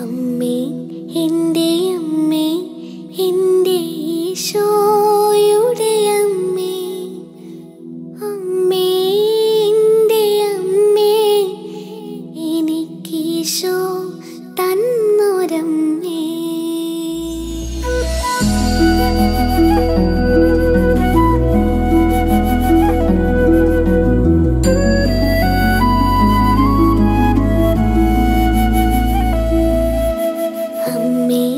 അമ്മേ എൻ്റെ അമ്മേ എൻ്റെ ഈശോയുടെ അമ്മേ അമ്മേ എൻ്റെ അമ്മേ എനിക്കീശോ തന്നൊരമ്മേ അമ്മേ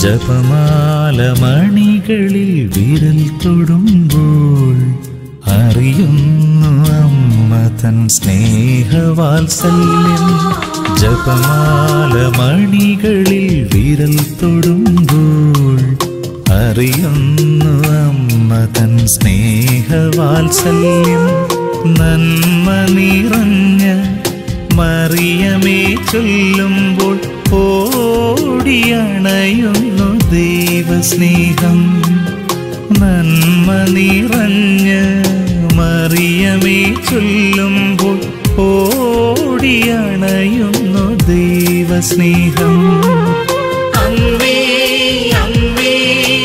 ജപമാല മണികളിൽ വിരൽ തൊടുമ്പോൾ അറിയുന്നു അമ്മ തൻ സ്നേഹവാത്സല്യം ജപമാല മണികളിൽ വിരൽ തൊടുമ്പോൾ അറിയുന്നു അമ്മ തൻ സ്നേഹവാത്സല്യം നന്മ നിറഞ്ഞ മറിയമേ ചൊല്ലുമ്പോൾ ഓടിയണയുന്നു ദൈവസ്നേഹം നന്മ നിറഞ്ഞ മറിയമേ ചൊല്ലുമ്പോൾ ഓടിയണയുന്നു ദൈവസ്നേഹം അമ്മേ അമ്മേ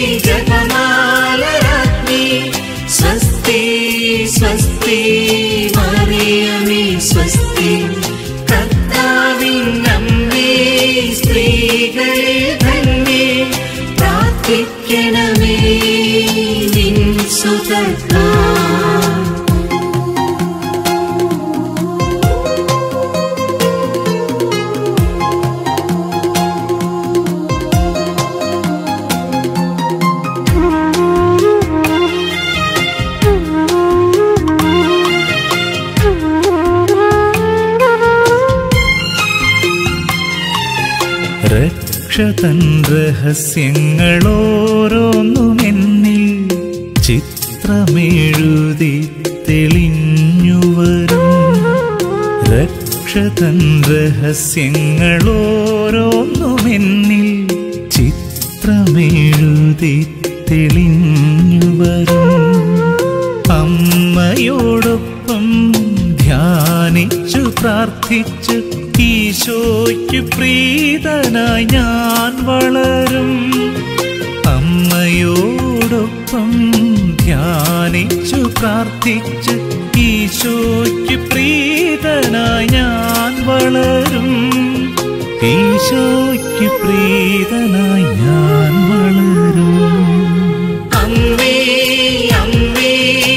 ജപമാലരാജ്ഞി സ്വസ്തി സ്വസ്തി മറിയമേ സ്വസ്തി കർത്താവിൻ അമ്മേ സ്ത്രീകളെ തന്നെ പ്രാർത്ഥിക്കണമേ നിൻ സുതർക്കാ രക്ഷതൻ രഹസ്യങ്ങളോരോന്നും എന്നിൽ ചിത്രമെഴുതി തെളിഞ്ഞുവരും രക്ഷതൻ രഹസ്യങ്ങളോരോന്നും എന്നിൽ ചിത്രമെഴുതി തെളിഞ്ഞുവരും അമ്മയോടൊപ്പം ധ്യാനിച്ചു പ്രാർത്ഥിച്ച് ഈശോയ്ക്ക് പ്രീതനായി ഞാൻ വളരും അമ്മയോടൊപ്പം ധ്യാനിച്ചു പ്രാർത്ഥിച്ച് ഈശോയ്ക്ക് പ്രീതനായി ഞാൻ വളരും ഈശോയ്ക്ക് പ്രീതനായി ഞാൻ വളരും അമ്മേ അമ്മേ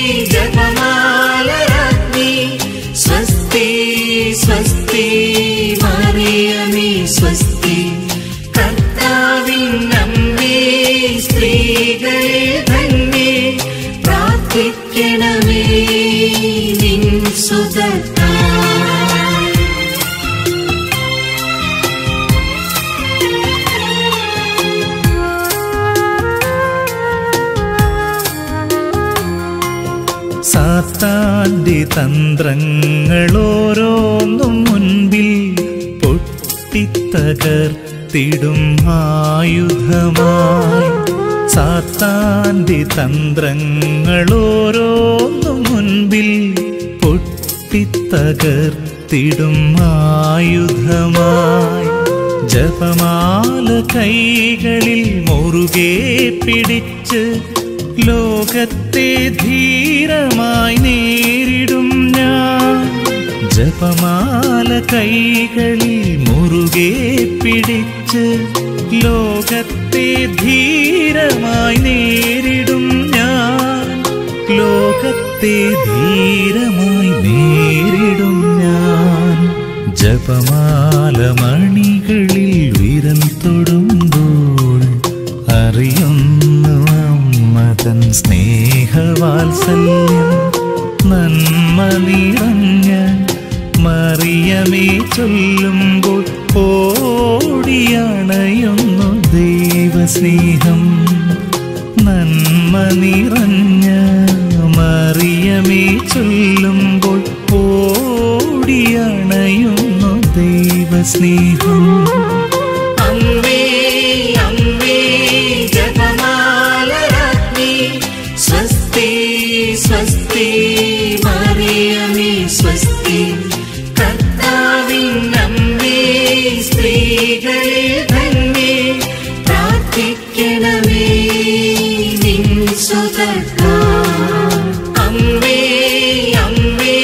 ജപമാലരാജ്ഞി സ്വസ്തി സ്വസ്തി മറിയമേ സ്വസ്തി കർത്താവിൻ അമ്മേ സ്ത്രീകളെ തന്നെ പ്രാർത്ഥിക്കണമേ നിൻ സുതർക്കാ സാത്താന്റെ തന്ത്രങ്ങളോരോന്നും മുൻപിൽ പൊട്ടിത്തകർത്തിടും ആയുധമായി സാത്താന്റെ തന്ത്രങ്ങളോരോന്നും മുൻപിൽ പൊട്ടിത്തകർത്തിടും ആയുധമായി ജപമാല കൈകളിൽ മുറുകെ പിടിച്ച് ലോകത്തെ ധീരമായി നേരിടും ഞാൻ ജപമാല കൈകളിൽ മുറുകെ പിടിച്ച് ലോകത്തെ ധീരമായി നേരിടും ഞാൻ ലോകത്തെ ധീരമായി നേരിടും ഞാൻ ജപമാല മണികളിൽ വിരൽ തൊടുമ്പോൾ അറിയുന്നു അമ്മ തൻ സ്നേഹവാത്സല്യം നന്മ നിറഞ്ഞ മറിയമേ ചൊല്ലുമ്പോൾ ഓടിയണയുന്നു ദൈവസ്നേഹം നന്മ നിറഞ്ഞ മറിയമേ ചൊല്ലുമ്പോൾ ഓടിയണയുന്നു ദൈവസ്നേഹം അമ്മേ അമ്മേ ജപമാലരാജ്ഞി സ്വസ്തി സ്വസ്തി മറിയമേ സ്വസ്തി കർത്താവിൻ അമ്മേ സ്ത്രീകളെ തന്നെ പ്രാർത്ഥിക്കണമേ നിൻ സുതർക്കാ അമ്മേ അമ്മേ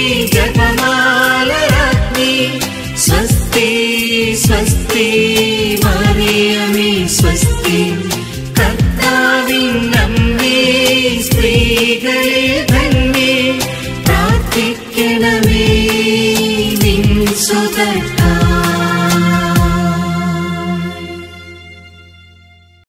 ജപമാലരാജ്ഞി സ്വസ്തി സ്വസ്തി മറിയമേ സ്വസ്തി കർത്താവിൻ അമ്മേ സ്ത്രീകളെ തന്നെ പ്രാർത്ഥിക്കണമേ നിൻ സുതർക്കാ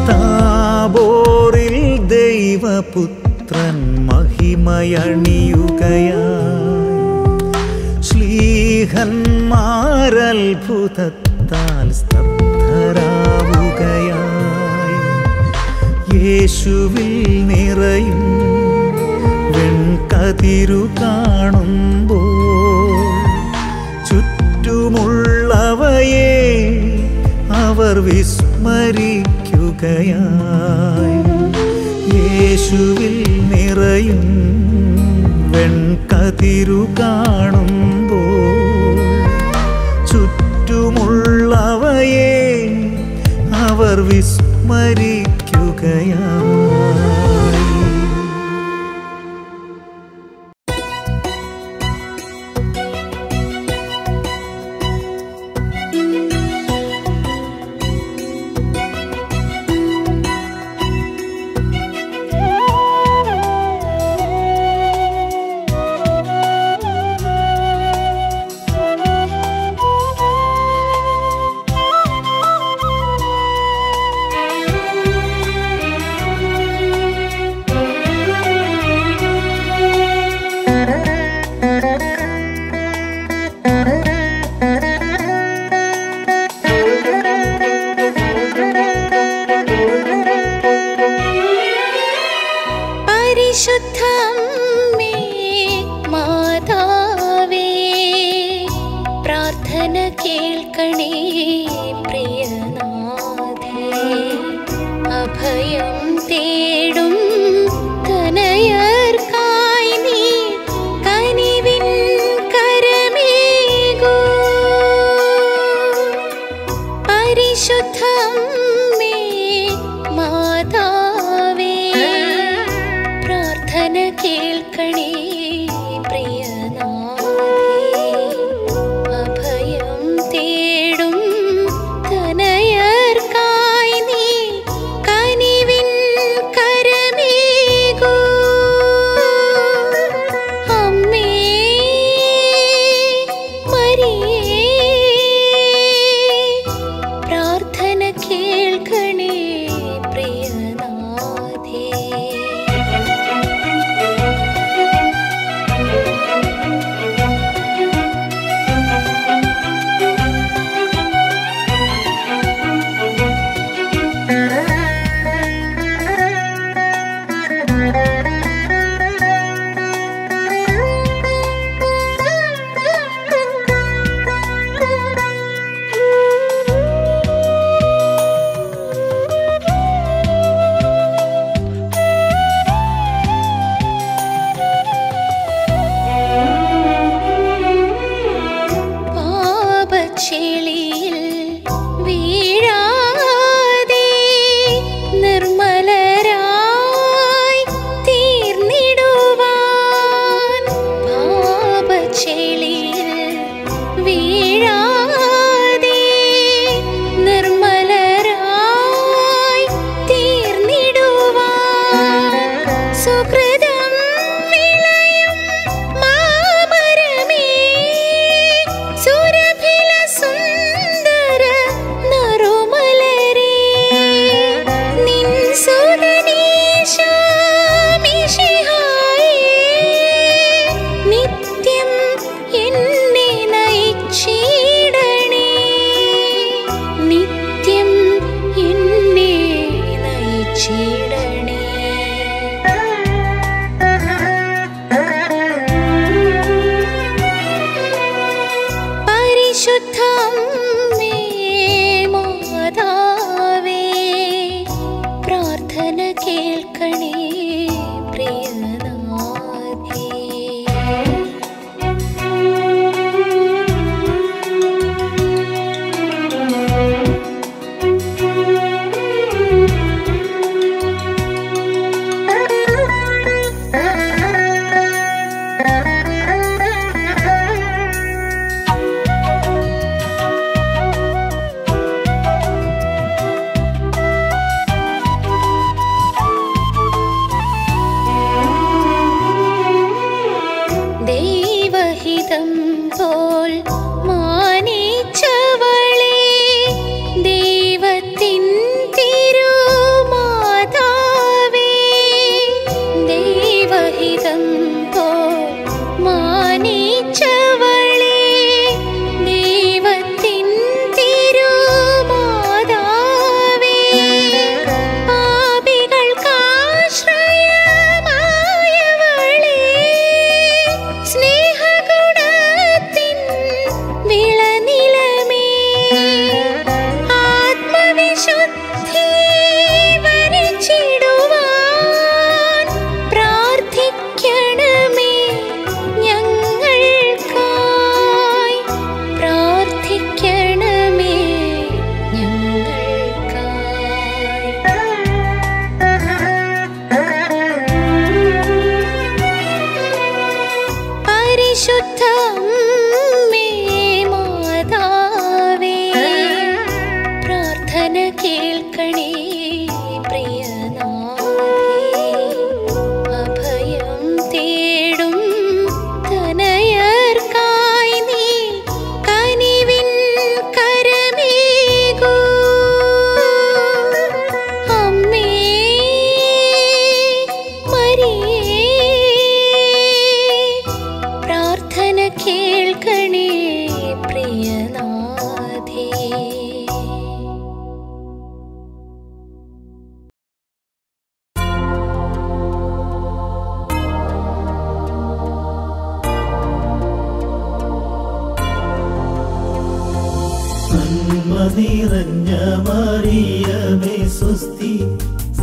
താബോറിൽ ദൈവപുത്രൻ മഹിമയണിയുകയായി ശ്ലീഹന്മാരത്ഭുതത്താൽ സ്തബ്ധരാവുകയായി യേശുവിൽ നിറയും വെൺകതിരു കാണുമ്പോൾ ചുറ്റുമുള്ളവയെ അവർ വിസ്മരിക്കുകയായി യേശുവിൽ നിറയും വെൺകതിരു കാണുമ്പോൾ ചുറ്റുമുള്ളവയെ അവർ വിസ്മരിക്കുകയായി പരിശുദ്ധ അമ്മേ, മാതാവേ പ്രാർത്ഥന കേൾക്കണേ പ്രിയനാഥേ അഭയം തേടും തനയർക്കായി നീ കനിവിൻ കരമേകൂ പരിശുദ്ധ അമ്മേ, മാതാവേ പ്രാർത്ഥന കേൾക്കണേ പ്രിയനാഥേ അഭയം തേടും തനയർക്കായി നീ കനിവിൻ കരമേകൂ അമ്മേ മരിയേ പ്രാർത്ഥന കേൾക്കണേ പ്രിയനാഥേ പാപച്ചെളിയിൽ വീഴാതെ നിർമ്മലരായി തീർന്നിടുവാൻ പാപച്ചെളിയിൽ വീഴാതെ നിർമ്മലരായി തീർന്നിടുവാൻ സുഹൃതം വിളയും മാമരമേ സുരഭില സുന്ദര നറുമലരേ നിൻ സുതനീശാമിശിഹായേ നിത്യം എന്നെ നയിച്ചിടണേ നിത്യം എന്നെ നയിച്ചിടണേ പരിശുദ്ധ അമ്മേ, മാതാവേ പ്രാർത്ഥന കേൾക്കണേ പ്രിയനാഥേ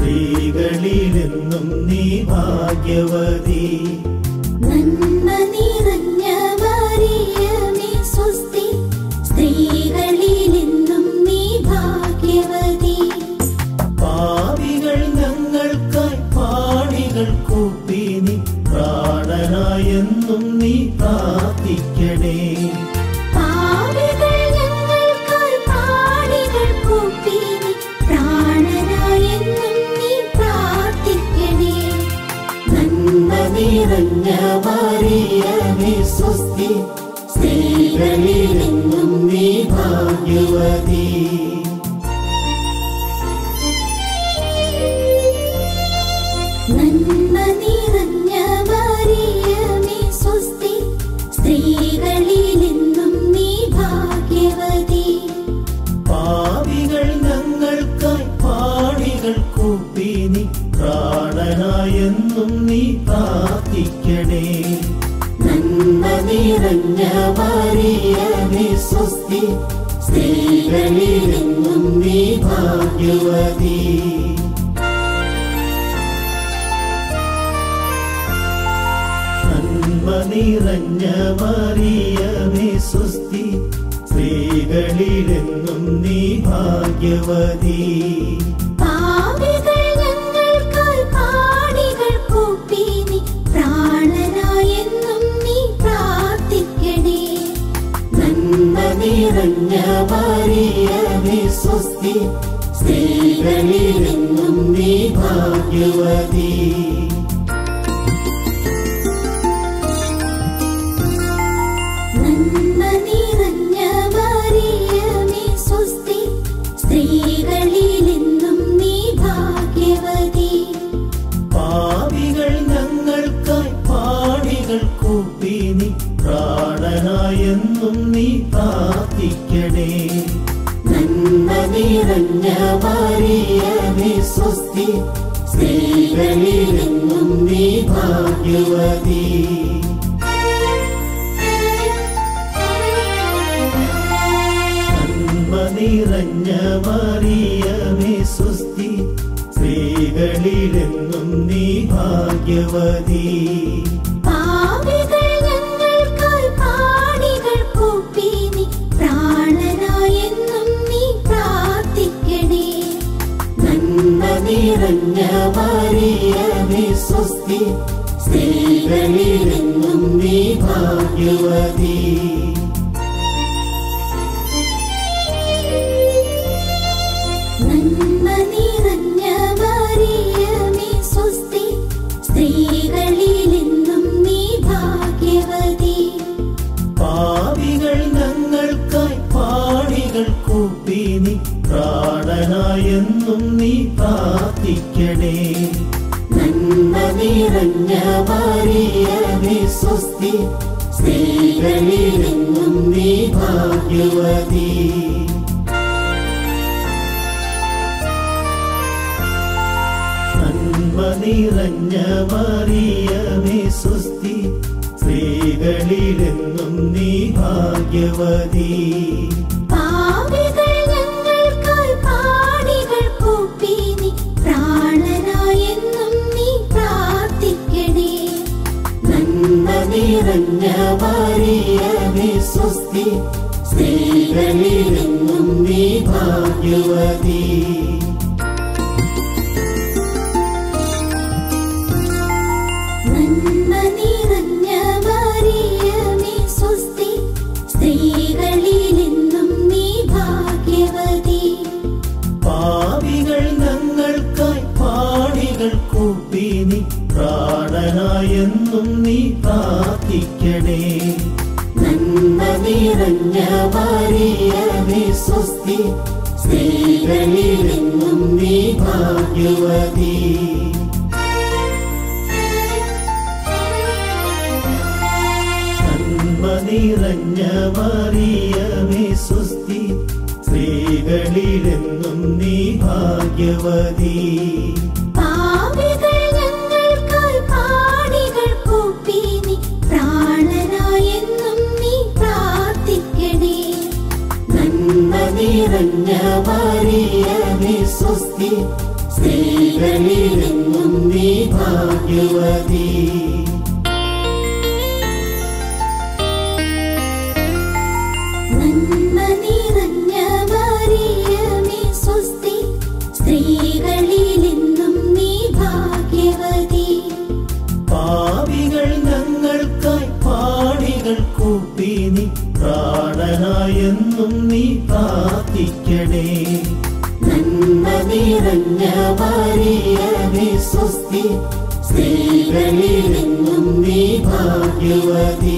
സ്ത്രീകളിലെന്നും നീ ഭാഗ്യവതി നന്മ നിറഞ്ഞ മറിയമേ സ്വസ്തി സ്ത്രീകളിലെന്നും നീ ഭാഗ്യവതി പാപികൾ ഞങ്ങൾക്കായി പാടികൾ കൂപ്പി നീ പ്രാണനായെന്നും നീ പ്രാർത്ഥിക്കണേ പാപികൾ ഞങ്ങൾക്കായി പാടികൾ കൂപ്പി നീ പ്രാണനായെന്നും നീ പ്രാർത്ഥിക്കണേ നന്മ നിറഞ്ഞ മറിയമേ സ്വസ്തി സ്ത്രീകളിലെന്നും നീ ഭാഗ്യവതി നന്മ നിറഞ്ഞ മറിയമേ സ്വസ്തി സ്ത്രീകളിലെന്നും നീ ഭാഗ്യവതി പാപികൾ ഞങ്ങൾക്കായി പാടികൾ കൂപ്പി നീ പ്രാണനായെന്നും നീ പ്രാർത്ഥിക്കണേ നന്മ നിറഞ്ഞ മറിയമേ സ്വസ്തി സ്ത്രീകളിലെന്നും നീ ഭാഗ്യവതി നന്മ നിറഞ്ഞ മറിയമേ സ്വസ്തി സ്ത്രീകളിലെന്നും നീ ഭാഗ്യവതി പാപികൾ ഞങ്ങൾക്കായി പാടികൾ കൂപ്പി നീ പ്രാണനായെന്നും നീ പ്രാർത്ഥിക്കണേ നന്മ നിറഞ്ഞ മറിയമേ സ്വസ്തി സ്ത്രീകളിലെന്നും നീ ഭാഗ്യവതി നന്മ നിറഞ്ഞ മറിയമേ സ്വസ്തി സ്ത്രീകളിലെന്നും നീ ഭാഗ്യവതി പാപികൾ ഞങ്ങൾക്കായി പാടികൾ കൂപ്പി നീ പ്രാണനായെന്നും നീ പ്രാർത്ഥിക്കണേ നന്മ നിറഞ്ഞ മറിയമേ സ്വസ്തി സ്ത്രീകളിലെന്നും നീ ഭാഗ്യവതി നന്മ നിറഞ്ഞ മറിയമേ സ്വസ്തി സ്ത്രീകളിലെന്നും നീ ഭാഗ്യവതി പാപികൾ ഞങ്ങൾക്കായി പാടികൾ കൂപ്പി നീ പ്രാണനായെന്നും നീ പ്രാർത്ഥിക്കണേ നന്മ നിറഞ്ഞ മറിയമേ സ്വസ്തി സ്ത്രീകളിലെന്നും നീ ഭാഗ്യവതി നന്മ നിറഞ്ഞ മറിയമേ സ്വസ്തി സ്ത്രീകളിലെന്നും നീ ഭാഗ്യവതി പാപികൾ ഞങ്ങൾക്കായി പാടികൾ കൂപ്പി നീ പ്രാണനായെന്നും നീ പ്രാർത്ഥിക്കണേ നന്മ നിറഞ്ഞ മറിയമേ സ്വസ്തി സ്ത്രീകളിലെന്നും നീ ഭാഗ്യവതി നന്മ നിറഞ്ഞ മറിയമേ സ്വസ്തി സ്ത്രീകളിലെന്നും നീ ഭാഗ്യവതി പാപികൾ ഞങ്ങൾക്കായി പാടികൾ കൂപ്പി നീ പ്രാണനായെന്നും നീ പ്രാർത്ഥിക്കണേ നന്മ നിറഞ്ഞ മറിയമേ സ്വസ്തി സ്ത്രീകളിലെന്നും നീ ഭാഗ്യവതി നന്മ നിറഞ്ഞ മറിയമേ സ്വസ്തി സ്ത്രീകളിലെന്നും നീ ഭാഗ്യവതി പാപികൾ ഞങ്ങൾക്കായി പാടികൾ കൂപ്പി നീ പ്രാണനായെന്നും നീ പ്രാർത്ഥിക്കണേ നന്മ നിറഞ്ഞ മറിയമേ സ്വസ്തി സ്ത്രീകളിലെന്നും നീ ഭാഗ്യവതി നന്മ നിറഞ്ഞ മറിയമേ സ്വസ്തി സ്ത്രീകളിലെന്നും നീ ഭാഗ്യവതി പാപികൾ ഞങ്ങൾക്കായി പാടികൾ കൂപ്പി നീ പ്രാണനായെന്നും നീ പ്രാർത്ഥിക്കണേ നന്മ നിറഞ്ഞ മറിയമേ സ്വസ്തി സ്ത്രീ സ്ത്രീകളിലെങ്ങും നീ ഭാഗ്യവതി നന്മ നിറഞ്ഞ മറിയമേ സ്വസ്തി സ്ത്രീകളിലെന്നും നീ ഭാഗ്യവതി പാപികൾ ഞങ്ങൾക്കായി പാടികൾ കൂപ്പി നീ പ്രാണനായെന്നും നീ പ്രാർത്ഥിക്കണേ നന്മ നിറഞ്ഞ മറിയമേ സ്വസ്തി സ്ത്രീകളിലെങ്ങും നീ ഭാഗ്യവതി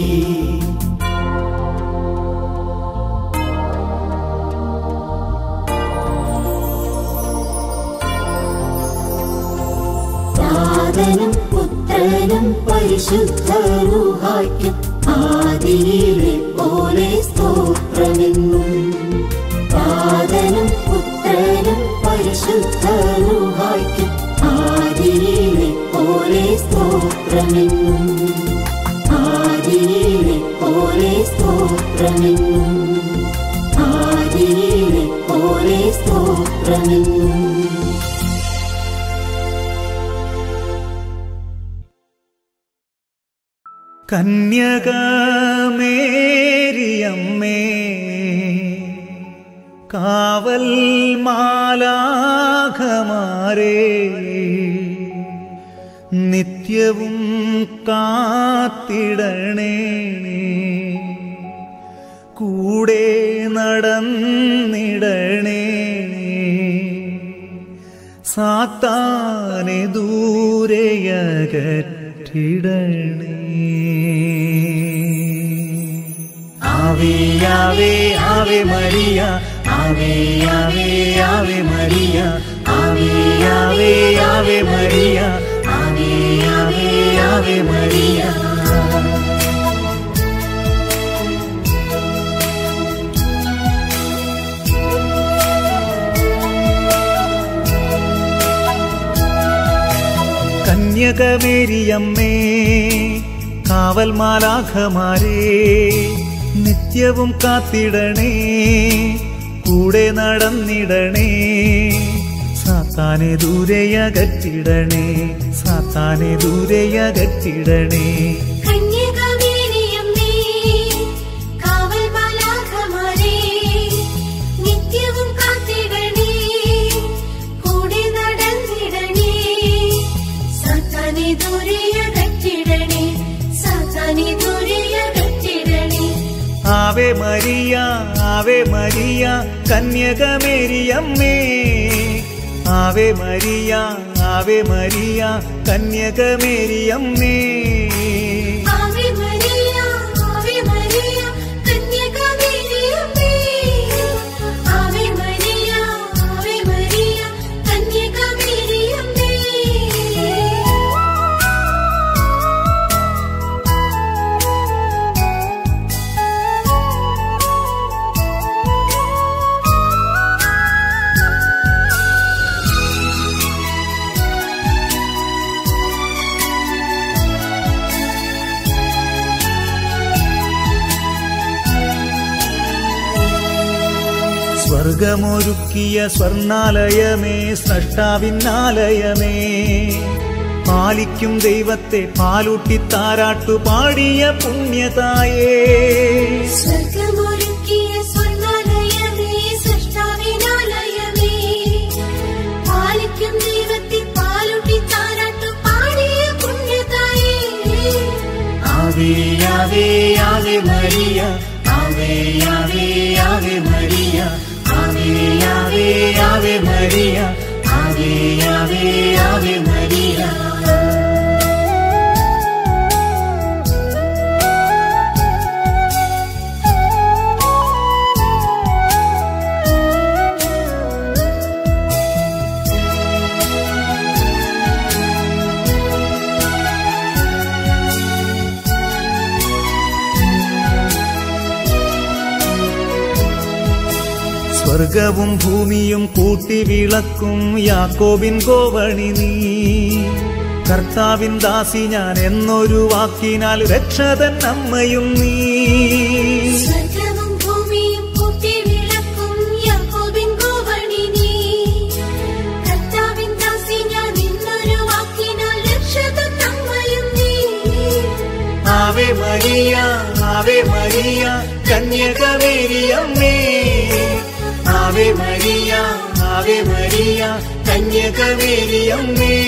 താതനും പുത്രനും പരിശുദ്ധരുഹായ്ക്കും ആദിയിലെ പോലെ സ്തോത്രമെന്നും താതനും പുത്രനും പരിശുദ്ധരുഹായ്ക്കും ആദിയിലെ പോലെ സ്തോത്രമെന്നും ആദിയിലെ പോലെ സ്തോത്രമെന്നും ആദിയിലെ പോലെ സ്തോത്രമെന്നും കന്യകമേരിയമ്മേ കാവൽ മാലാഖമാരേ നിത്യവും കാത്തിടണേ കൂടെ നടന്നിടണേ സാത്താനെ ദൂരെയകറ്റിടണേ ആവേ ആവേ ആവേ മരിയ ആവേ ആവേ ആവേ മരിയ ആവേ ആവേ ആവേ മരിയ ആവേ ആവേ ആവേ മരിയ കന്യകമേരിയമ്മേ കാവൽ മാലാഖമാരേ നിത്യവും കാത്തിടണേ കൂടെ നടന്നിടണേ സാത്താനെ ദൂരെയകറ്റിടണേ സാത്താനെ ദൂരെയകറ്റിടണേ കന്യകമേരിയമ്മേ കാവൽ മാലാഖമാരേ നിത്യവും കാത്തിടണേ കൂടെ നടന്നിടണേ സാത്താനെ ദൂരെയകറ്റിടണേ സാത്താനെ ദൂരെയകറ്റിടണേ ആവേ മരിയ ആവേ മരിയ കന്യകമേരിയമ്മേ ആവേ മരിയ ആവേ മരിയ കന്യകമേരിയമ്മേ ആവേ മരിയ ആവേ മരിയ കന്യകമേരിയമ്മേ ആവേ മരിയ ആവേ മരിയ കന്യകമേരിയമ്മേ സ്വർഗമൊരുക്കിയ സ്വർണാലയമേ സ്രഷ്ടാവിന്നാലയമേ പാലിക്കും ദൈവത്തെ പാലൂട്ടി താരാട്ടു പാടിയ പുണ്യതായേ സ്വർഗമൊരുക്കിയ സ്വർണ്ണാലയമേ സൃഷ്ടാവിനാലയമേ പാലിക്കും ദൈവത്തെ പാലുട്ടി താരാട്ടു പാടിയ പുണ്യതായേ ആവേ ആവേ ആവേ മരിയ ആവേ ആവേ ആവേ മരിയ ആവേ ആവേ ആവേ മരിയ ആവേ ആവേ ആവേ മരിയ സ്വർഗവും ഭൂമിയും കൂട്ടി വിളക്കും യാക്കോബിൻ കോവണി നീ കർത്താവിൻ ദാസി ഞാൻ എന്നൊരു വാക്കിനാൽ രക്ഷതൻ അമ്മയും നീ സ്വർഗവും ഭൂമിയും കൂട്ടി വിളക്കും യാക്കോബിൻ കോവണി നീ കർത്താവിൻ ദാസി ആവേ മരിയ ആവേ മരിയ കന്യകമേരിയമ്മേ ആവേ മരിയ ആവേ മരിയ കന്യകമേരിയമ്മേ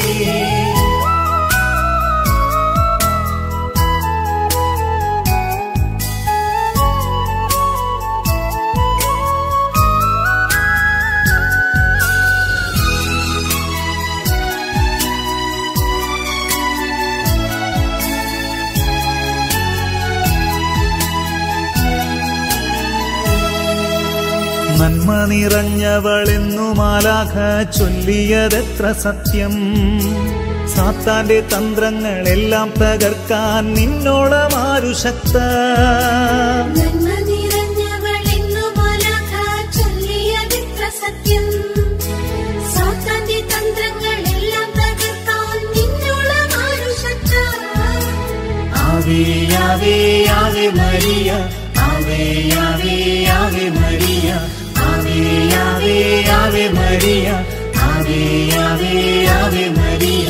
നന്മ നിറഞ്ഞവളെന്നു മാലാഖ ചൊല്ലിയതെത്ര സത്യം സാത്താന്റെ തന്ത്രങ്ങളെല്ലാം തകർക്കാൻ നിന്നോളമാരു ശക്ത നന്മ നിറഞ്ഞവളെന്നു മാലാഖ ചൊല്ലിയതെത്ര സത്യം സാത്താന്റെ തന്ത്രങ്ങളെല്ലാം തകർക്കാൻ നിന്നോളം ആരു ശക്ത ആവേ ആവേ ആവേ മരിയ ആവേ ആവേ ആവേ മരിയ ആവേ ആവേ ആവേ മരിയ ആവേ ആവേ ആവേ മരിയ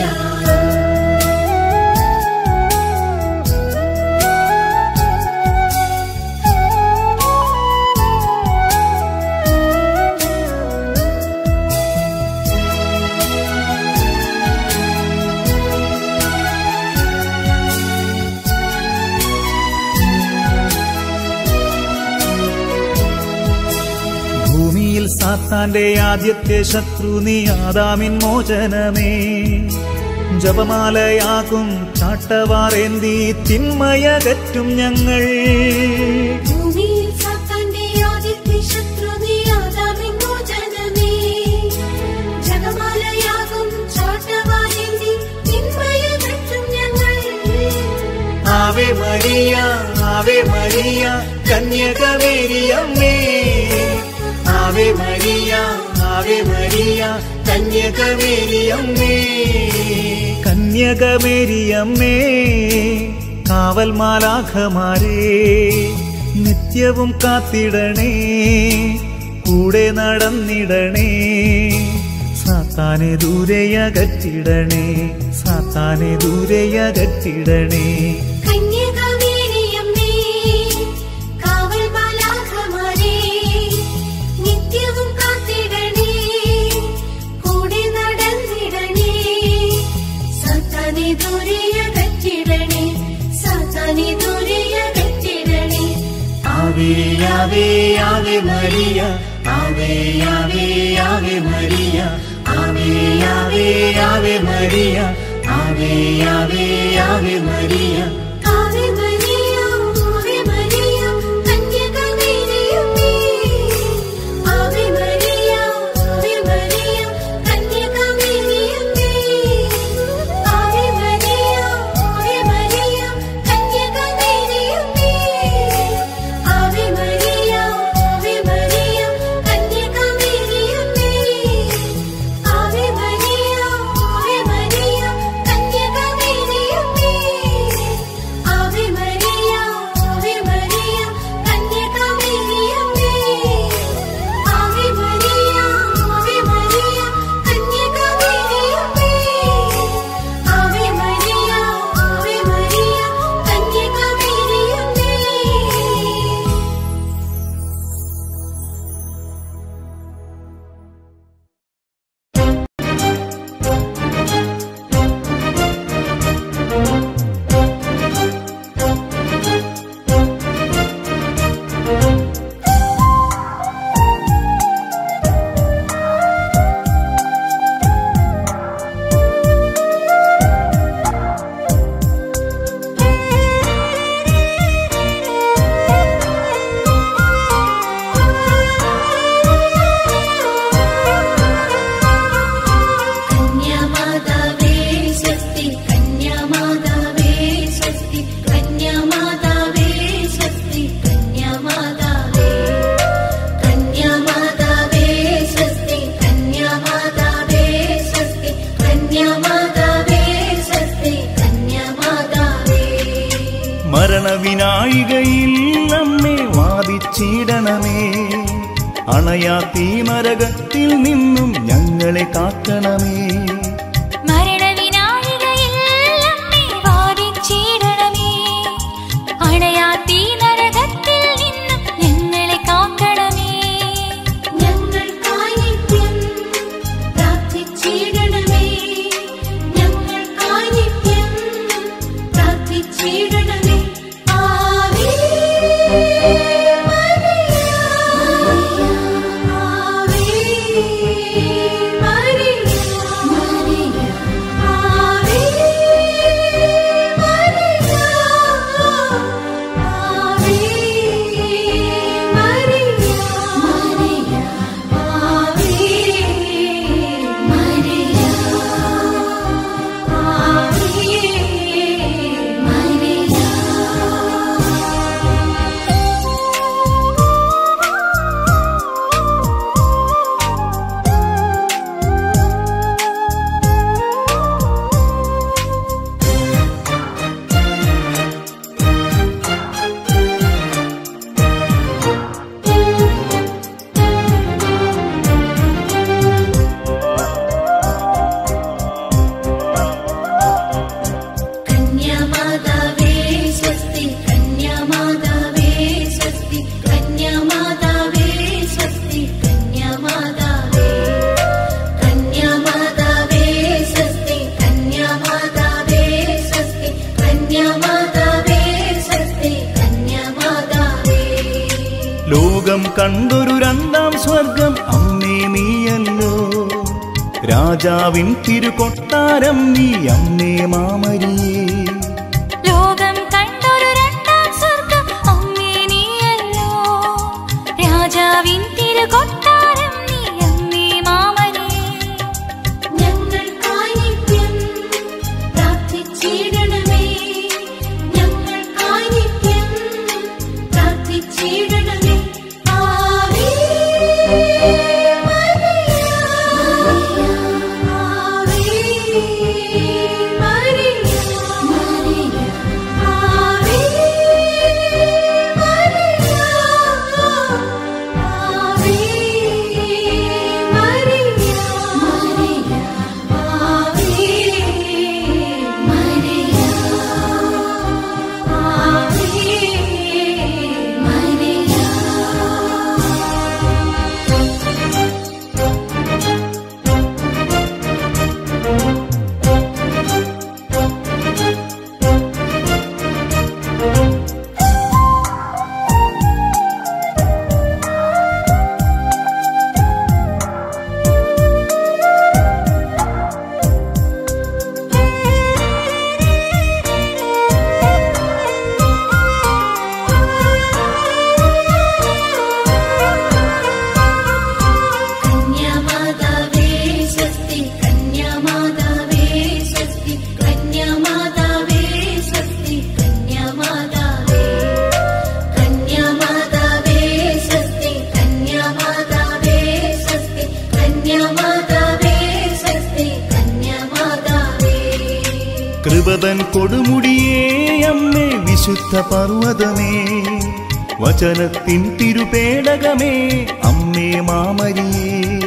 ഭൂമിയിൽ സാത്താന്റെ ആദ്യത്തെ ശത്രു നീ ആദാമിൻ മോചനമേ ജപമാലയാകും ചാട്ടവാറേന്തി തിന്മയകറ്റും ഞങ്ങൾ ഭൂമിയിൽ സാത്താന്റെ ആദ്യത്തെ ശത്രു നീ ആദാമിൻ മോചനമേ ജഗമാലയാകും ചാട്ടവാരേന്തി തിന്മയകറ്റും ഞങ്ങൾ ആവേ മരിയ ആവേ മരിയ കന്യകമേരിയമ്മേ ആവേ മരിയ ആവേ മരിയ കന്യകമേരിയമ്മേ കന്യകമേരിയമ്മേ കാവൽ മാലാഖമാരേ നിത്യവും കാത്തിടണേ കൂടെ നടന്നിടണേ സാത്താനെ ദൂരെയകറ്റിടണേ സാത്താനെ ദൂരെയകറ്റിടണേ കന്യകമേരിയമ്മേ കാവൽ മാലാഖമാരേ നിത്യവും കാത്തിടണേ കൂടെ നടന്നിടണേ സാത്താനെ ദൂരെയകറ്റിടണേ സാത്താനെ ദൂരെയകറ്റിടണേ ആവേ ആവേ ആവേ മരിയ ആവേ ആവേ ആവേ മരിയ ആവേ ആവേ ആവേ മരിയ ആവേ ആവേ ആവേ മരിയ ആവേ മരിയ ആവേ മരിയ കന്യകമേരിയമ്മേ ആവേ മരിയ ആവേ മരിയ കന്യകമേരിയമ്മേ ആവേ മരിയ ആവേ മരിയ കന്യകമേരിയമ്മേ ആവേ മരിയ ആവേ മരിയ കന്യകമേരിയമ്മേ ആവേ മരിയ ആവേ മരിയ കന്യകമേരിയമ്മേ ആവേ മരിയ ആവേ മരിയ കന്യകമേരിയമ്മേ ആവേ മരിയ ആവേ മരിയ കന്യകമേരിയമ്മേ ആവേ മരിയ ആവേ മരിയ കന്യകമേരിയമ്മേ കന്യാമാതാവേ സ്വസ്തി കന്യാമാതാവേ സ്വസ്തി കന്യാമാതാവേ സ്വസ്തി കന്യാമാതാവേ കന്യാമാതാവേ സ്വസ്തി കന്യാമാതാവേ സ്വസ്തി കന്യാമാതാവേ സ്വസ്തി കന്യാമാതാവേ മരണവിനായികയിൽ നമ്മെ വാദിച്ചിടണമേ അണയാ തീമരകത്തിൽ നിന്നും ഞങ്ങളെ കാക്കണമേ മരണവിനായികയിൽ നമ്മെ വാദിച്ചിടണമേ കണ്ടൊരു രണ്ടാം സ്വർഗം അമ്മേ നീയല്ലോ രാജാവിൻ തിരുകൊട്ടാരം നീ അമ്മേ മാമരിയേ ലോകം കണ്ടൊരു രണ്ടാം സ്വർഗം അമ്മേ നീയല്ലോ രാജാവിൻ തിരുകൊട്ടാരം നീ അമ്മേ മാമനേ ഞങ്ങൾക്കായി നിത്യം പ്രാർത്ഥിച്ചിടണമേ ഞങ്ങൾക്കായി നിത്യം പ്രാർത്ഥിച്ചിടണമേ ആവേ മരിയ ആവേ മരിയ ആവേ മരിയ ആവേ മരിയ ആവേ മരിയ ആവേ മരിയ കന്യാമാതാവേ സ്വസ്തി കന്യാമാതാവേ സ്വസ്തി കന്യാമാതാവേ സ്വസ്തി കന്യാമാതാവേ കന്യാമാതാവേ സ്വസ്തി കന്യാമാതാവേ സ്വസ്തി കന്യാമാതാവേ സ്വസ്തി കന്യാമാതാവേ കൃപതൻ കൊടുമുടിയേ അമ്മേ വിശുദ്ധ പർവ്വതമേ വചനത്തിൻ തിരുപേടകമേ അമ്മേ മാമരിയേ